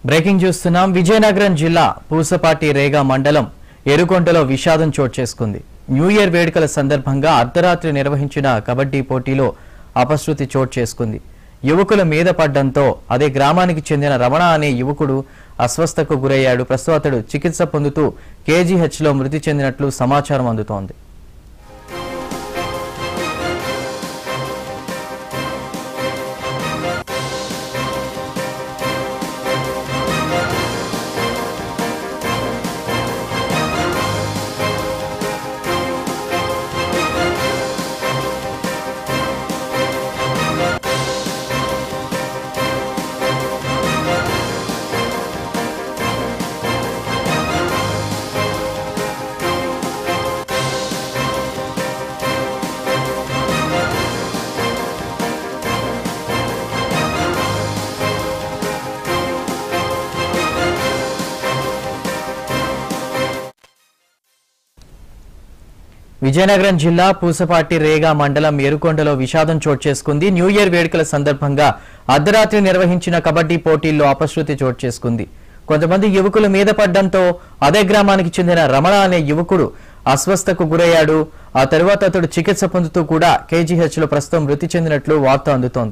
breaking చూస్తున్నాం విజయనగరం జిల్లా పూసపాటి రేగా మండలం ఎరుకొండలో విషాదం చోటు చేసుకుంది న్యూ ఇయర్ వేడుకల సందర్భంగా అర్ధరాత్రి నిర్వహించిన కబడ్డీ పోటీలో అపశృతి చోటు చేసుకుంది యువకుల మీద పడ్డంతో అదే గ్రామానికి చెందిన రమణ అనే యువకుడు అస్వస్థకు గురయ్యాడు ప్రస్తుతం అతడు చికిత్స పొందుతూ కేజీహెచ్లో మృతి చెందినట్లు సమాచారం అందుతోంది విజయనగరం జిల్లా పూసపాటి రేగా మండలం ఎరుకొండలో విషాదం చోటు చేసుకుంది న్యూ ఇయర్ వేడుకల సందర్భంగా అర్ధరాత్రి నిర్వహించిన కబడ్డీ పోటీల్లో అపశృతి చోటు చేసుకుంది కొంతమంది యువకుల మీద పడ్డంతో అదే గ్రామానికి చెందిన రమణ అనే యువకుడు అస్వస్థకు గురయ్యాడు ఆ తరువాత అతడు చికిత్స పొందుతూ కూడా కేజీహెచ్ లో ప్రస్తుతం మృతి చెందినట్లు వార్త అందుతోంది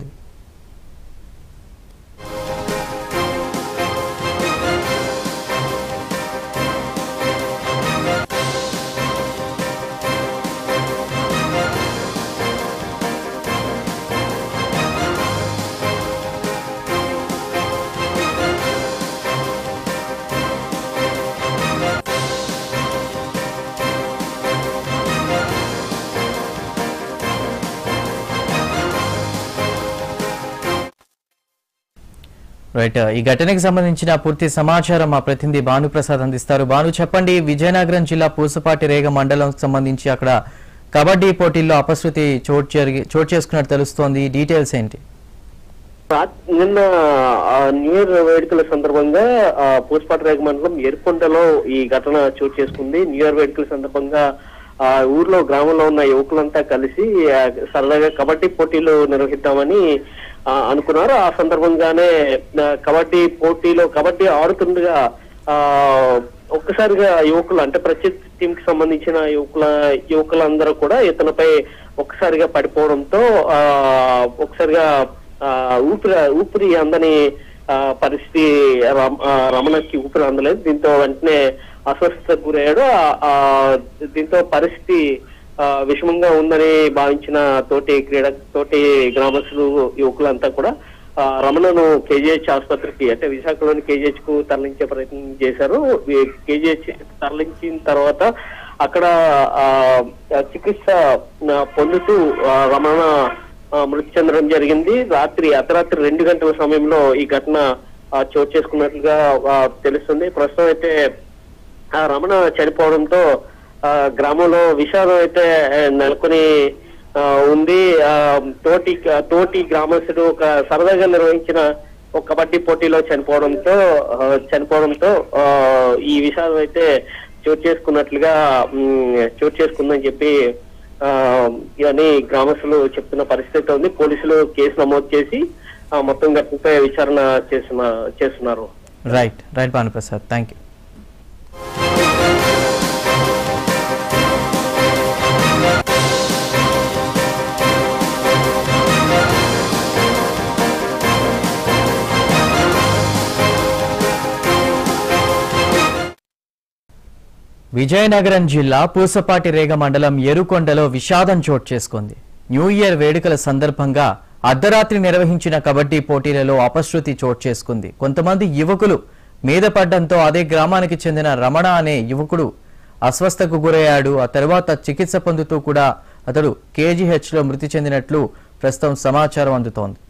రైట్ ఈ ఘటనకు సంబంధించిన పూర్తి సమాచారం మా ప్రతినిధి భానుప్రసాద్ అందిస్తారు భాను చెప్పండి విజయనగరం జిల్లా పూసపాటి రేగ మండలం సంబంధించి అక్కడ కబడ్డీ పోటీల్లో అపశృతి చోటు జరిగి చోటు చేసుకున్నట్టు తెలుస్తోంది డీటెయిల్స్ ఏంటి రాత్- నిన్న ఆ, న్యూ ఇయర్ వేడుకల సందర్భంగా ఆ, పూసపాటి రేగ మండలం ఎరుకొండలో ఈ ఘటన చోటు చేసుకుంది న్యూ ఇయర్ వేడుకల సందర్భంగా ఆ ఊర్లో గ్రామంలో ఉన్న యువకులంతా కలిసి ఆ, సరదాగా కబడ్డీ పోటీలు నిర్వహిద్దామని ఆ, అనుకున్నారు ఆ సందర్భంగానే ఆ, కబడ్డీ పోటీలో కబడ్డీ ఆడుతుండగా ఆ ఒక్కసారిగా యువకులు అంటే ప్రత్యేక టీం కి సంబంధించిన యువకుల యువకులందరూ కూడా ఇతనిపై ఒక్కసారిగా పడిపోవడంతో ఆ ఒక్కసారిగా ఆ ఊపిరి ఊపిరి అందని ఆ, పరిస్థితి రమ- ఆ, రమణకి ఊపిరి అందలేదు దీంతో వెంటనే అస్వస్థతకు గురయ్యాడు ఆ- ఆ, దీంతో పరిస్థితి ఆ, విషమంగా ఉందని భావించిన తోటి క్రీడ తోటి గ్రామస్తులు యువకులంతా కూడా ఆ, రమణను కేజీహెచ్ ఆసుపత్రికి అంటే విశాఖలోని కేజీహెచ్ కు తరలించే ప్రయత్నం చేశారు కేజీహెచ్ తరలించిన తర్వాత అక్కడ ఆ, ఆ, చికిత్స ఆ, పొందుతూ ఆ, రమణ ఆ, మృతి చెందడం జరిగింది రాత్రి అర్ధరాత్రి రెండు గంటల సమయంలో ఈ ఘటన ఆ, చోటు చేసుకున్నట్లుగా ఆ, తెలుస్తుంది ప్రస్తుతం అయితే ఆ రమణ చనిపోవడంతో ఆ గ్రామంలో విషాదం అయితే ఆ, నెలకొని ఆ, ఉంది ఆ, తోటి తోటి గ్రామస్తుడు ఒక సరదాగా నిర్వహించిన ఒక కబడ్డీ పోటీలో చనిపోవడంతో ఆ, చనిపోవడంతో ఆ, ఈ విషాదం అయితే చోటు చేసుకున్నట్లుగా ఉమ్, చోటు చేసుకుందని చెప్పి ఆ, ఇవన్నీ గ్రామస్తులు చెప్తున్న పరిస్థితి ఉంది పోలీసులు కేసు నమోదు చేసి ఆ, మొత్తం ఘటనపై విచారణ చేస్తున్న చేస్తున్నారు right right Bhanuprasad thank you Vizianagaram జిల్లా పూసపాటి రేగ మండలం ఎరుకొండలో విషాదం చోటు చేసుకుంది న్యూ ఇయర్ వేడుకల సందర్భంగా అర్ధరాత్రి నిర్వహించిన కబడ్డీ పోటీలలో అపశృతి చోటు చేసుకుంది కొంతమంది యువకులు మీద పడ్డంతో అదే గ్రామానికి చెందిన రమణ అనే యువకుడు అస్వస్థకు గురయ్యాడు ఆ తర్వాత చికిత్స పొందుతూ కూడా అతడు కేజీహెచ్లో మృతి చెందినట్లు ప్రస్తుతం సమాచారం అందుతోంది